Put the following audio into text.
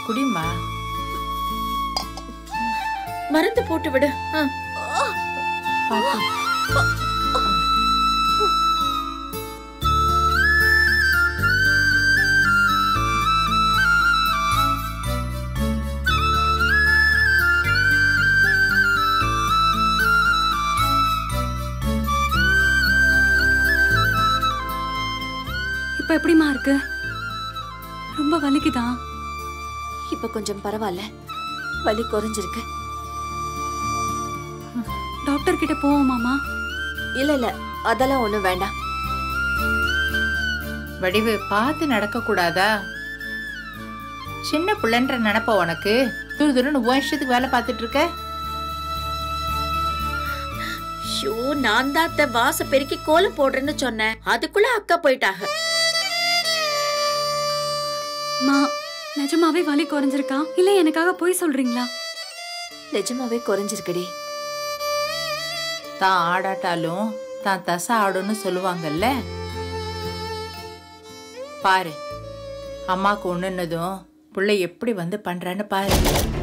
குடிம்மா மருந்து போட்டு விடு ஆ. பாத்து இப்ப எப்படிமா இருக்கு ரொம்ப வலிக்குதா இப்ப கொஞ்சம் பரவாயில்ல வலி குறைஞ்சிருக்கு டாக்டர் கிட்ட போவோமாமா இல்ல இல்ல அதெல்லாம் ஒண்ணும் வேண்டாம் வடிவு பார்த்து நடக்க கூடாதா சின்ன பிள்ளைன்ற நினைப்ப உனக்கு துரு துருன்னு உன் இஷ்டத்துக்கு வேலை பார்த்துட்டு இருக்க ஷோ நான் தான் அத்தை வாச பெருக்கி கோலம் போடுறேன்னு சொன்னேன் அதுக்குள்ள அக்கா போயிட்டாங்க மா நிஜமாவே வலி குறைஞ்சிருக்கா இல்ல எனக்காக போய் சொல்றீங்களா நிஜமாவே குறைஞ்சிருக்குடி தான் ஆடாட்டாலும் தான் தசை ஆடும்னு சொல்லுவாங்கல்ல பாரு அம்மாக்கு ஒண்ணுன்னதும் புள்ள எப்படி வந்து பண்றான்னு பாரு